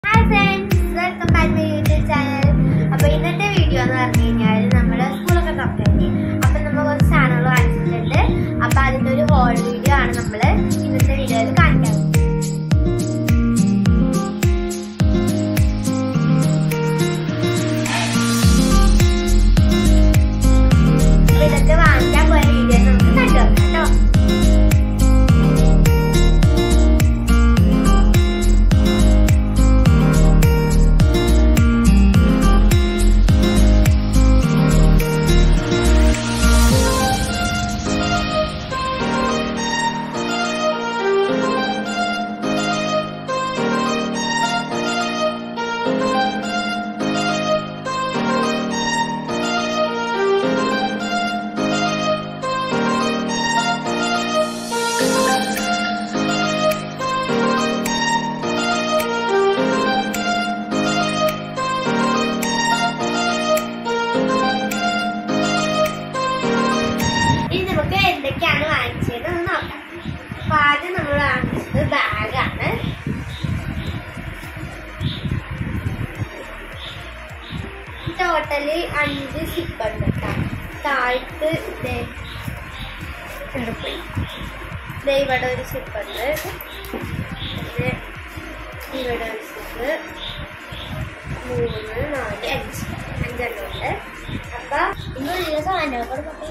Hi friends welcome back to YouTube channel അപ്പോൾ ഇന്നത്തെ video എന്ന് പറഞ്ഞു കഴിഞ്ഞാൽ നമ്മൾ സ്കൂളൊക്കെ തുറക്കല്ലേ അപ്പം നമ്മൾ കുറച്ച് സാധനങ്ങൾ വാങ്ങിച്ചിട്ടുണ്ട് അപ്പോൾ അതിൻ്റെ ഒരു ഹോൾ വീഡിയോ ആണ് നമ്മൾ ഇന്നത്തെ വീഡിയോയിൽ കാണിക്കാൻ അപ്പോൾ ഇതൊക്കെ വാങ്ങിക്കാൻ പോയ വീഡിയോ നമുക്ക് കണ്ടു കേട്ടോ ഇനി നമുക്ക് എന്തൊക്കെയാണ് വാങ്ങിച്ചത് എന്ന് നോക്കാം അപ്പൊ ആദ്യം നമ്മൾ വാങ്ങിച്ചത് ബാഗാണ് ടോട്ടല് അഞ്ച് സിപ്പുണ്ട് കേട്ടോ താഴത്ത് ദേ ഇവിടെ പോയി ദേ ഇവിടെ ഒരു സിപ്പുണ്ട് പിന്നെ ഇവിടെ ഒരു സിപ്പ് മൂന്ന് നാല് അഞ്ച് അഞ്ചെണ്ണം ഉണ്ട് അപ്പൊ ഇന്നുള്ളിലെ സാധനങ്ങൾ കൂടെ നോക്കി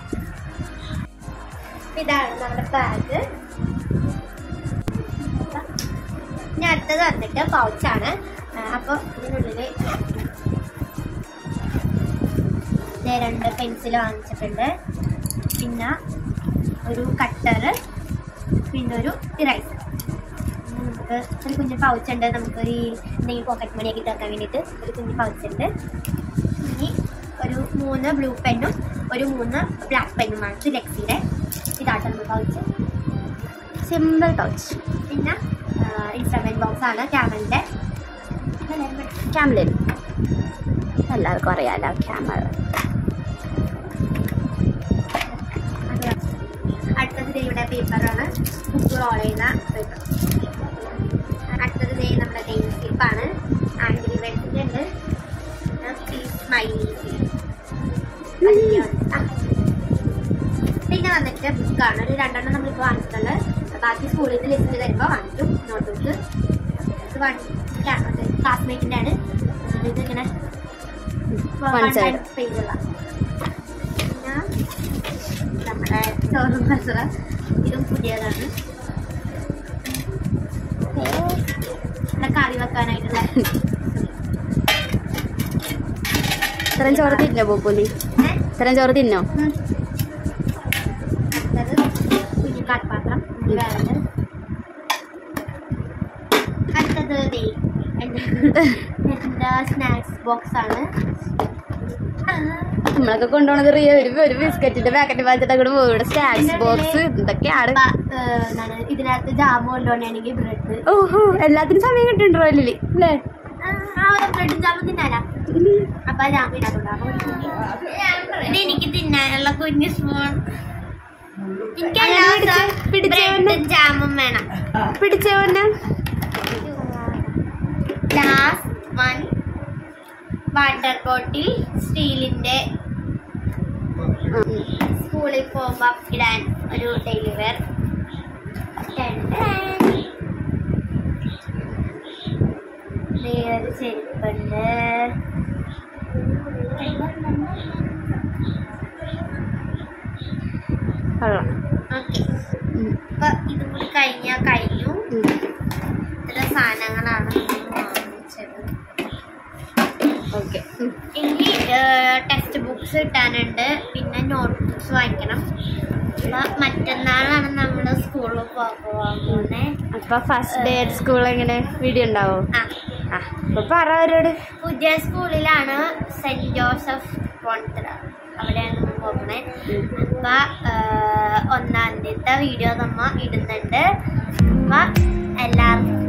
ഇതാണ് നമ്മുടെ ബാഗ് ഇനി അടുത്തത് വന്നിട്ട് പൗച്ചാണ് അപ്പോൾ ഇതിനുള്ളിൽ ദേ രണ്ട് പെൻസിൽ വാങ്ങിച്ചിട്ടുണ്ട് പിന്നെ ഒരു കട്ടർ പിന്നെ ഒരു ഇറൈസർ നമുക്ക് ഒരു കുഞ്ഞ് പൗച്ചുണ്ട് നമുക്ക് ഈ എന്തെങ്കിലും പോക്കറ്റ് മണിയൊക്കെ ഇട്ട് വെക്കാൻ വേണ്ടിയിട്ട് ഒരു കുഞ്ഞ് പൗച്ചുണ്ട് ഇനി ഒരു മൂന്ന് ബ്ലൂ പെന്നും ഒരു മൂന്ന് ബ്ലാക്ക് പെന്നുമാണ് സിലെക്സിയുടെ ഇതാട്ടോ നമ്മൾ പൗച്ച് സിമ്പിൾ പൗച്ച് പിന്നെ ഇൻസ്ട്രുമെന്റ് ബോക്സ് ആണ് ക്യാമലിൻ്റെ ക്യാമലിൻ എല്ലാവർക്കും അറിയാലോ ക്യാമറ അടുത്തത് ദേ ഇവിടെ പേപ്പറാണ് ബുക്ക് റോൾ ചെയ്യുന്ന പേപ്പർ അടുത്തത് ദേ നമ്മുടെ നെയിം സ്ലിപ്പാണ് ആംഗ്രി ബെഡ്സിൻ്റെ ഉണ്ട് സ്മൈലി പിന്നെ വന്നിട്ട് ബുക്കാണ് ഒരു രണ്ടെണ്ണം നമ്മളിപ്പോൾ വാങ്ങിച്ചിട്ടുണ്ട് ബാക്കി സ്കൂളിൽ നിന്ന് ലിസ്റ്റ് തരുമ്പോൾ വാങ്ങിക്കും നോട്ട്ബുക്ക് ഇത് ക്ലാസ്മേറ്റിൻ്റെ ആണ് ഇത് ഇങ്ങനെ One side. പേജുള്ള പിന്നെ നമ്മുടെ ചോറും കസറ ഇതും പുതിയതാണ് ഇവിടെ കറി വെക്കാനായിട്ടുള്ള ഇത്രയും ചോറ് തിന്നോ പൂപ്പുലി ഏ? ഇത്രയും ചോറ് തിന്നോ ഉം. അടുത്തത് കുഞ്ഞു കാൽപാത്രം ഇത് വേറെ അടുത്തത് ദേ എൻ്റെ എൻ്റെ സ്നാക്സ് ബോക്സ് ആണ് നമ്മളൊക്കെ കൊണ്ടുപോണത് റിയ ഒരു ഒരു ബിസ്ക്കറ്റിന്റെ പാക്കറ്റ് വാങ്ങിച്ചിട്ട് അങ്ങോട്ട് പോകും ഇവിടെ സ്നാക്സ് ബോക്സ് എന്തൊക്കെയാണ് അപ്പ, ഏഹ്, എന്താണ് ഇതിനകത്ത് ജാമ് കൊണ്ടുപോകണമെങ്കിൽ ബ്രെഡ് ഓഹോ എല്ലാത്തിനും സമയം കിട്ടുന്നുണ്ടോ അല്ലേ അല്ലേ ആ ബ്രെഡും ജാമും തിന്നാലാ അപ്പൊ ആ ജാമ് ഇതിനകത്തുണ്ടാവും ഇത് എനിക്ക് തിന്നാനുള്ള കുഞ്ഞു സ്പൂൺ എനിക്ക് എല്ലാ ദിവസവും പിടിച്ചവന്റെ ബ്രെഡും ജാമും വേണം പിടിച്ചവന്നെ ലാസ്റ്റ് വൺ വാട്ടർ ബോട്ടിൽ സ്റ്റീലിന്റെ സ്കൂളിൽ പോകുമ്പോൾ ഇടാൻ ഒരു ഡെയിലി വെയർ ഒരു ചെരുപ്പുണ്ട് കൊള്ളാം ഓക്കെ അപ്പൊ ഇതും കൂടി കഴിഞ്ഞാൽ കഴിഞ്ഞു ഇത്ര സാധനങ്ങളാണ് നമ്മൾ വാങ്ങിച്ചത് ഓക്കെ ഇനി ടെക്സ്റ്റ് ബുക്സ് കിട്ടാനുണ്ട് പിന്നെ നോട്ട് ബുക്സ് വാങ്ങിക്കണം അപ്പൊ മറ്റന്നാളാണ് നമ്മൾ സ്കൂളിൽ പോകാൻ പോകുന്നത് അപ്പൊ ഫസ്റ്റ് ഡേ സ്കൂൾ എങ്ങനെ വീഡിയോ ഉണ്ടാവോ ആ ആ അപ്പൊ പറ അവരോട് പുതിയ സ്കൂളിലാണ് സെന്റ് ജോസഫ് പോണ്ടത്ര അവിടെയാണ് നമ്മൾ പോകുന്നത് അപ്പൊ ഏഹ്, ഒന്നാം തീയതിത്തെ വീഡിയോ നമ്മ ഇടുന്നുണ്ട് അപ്പൊ എല്ലാവർക്കും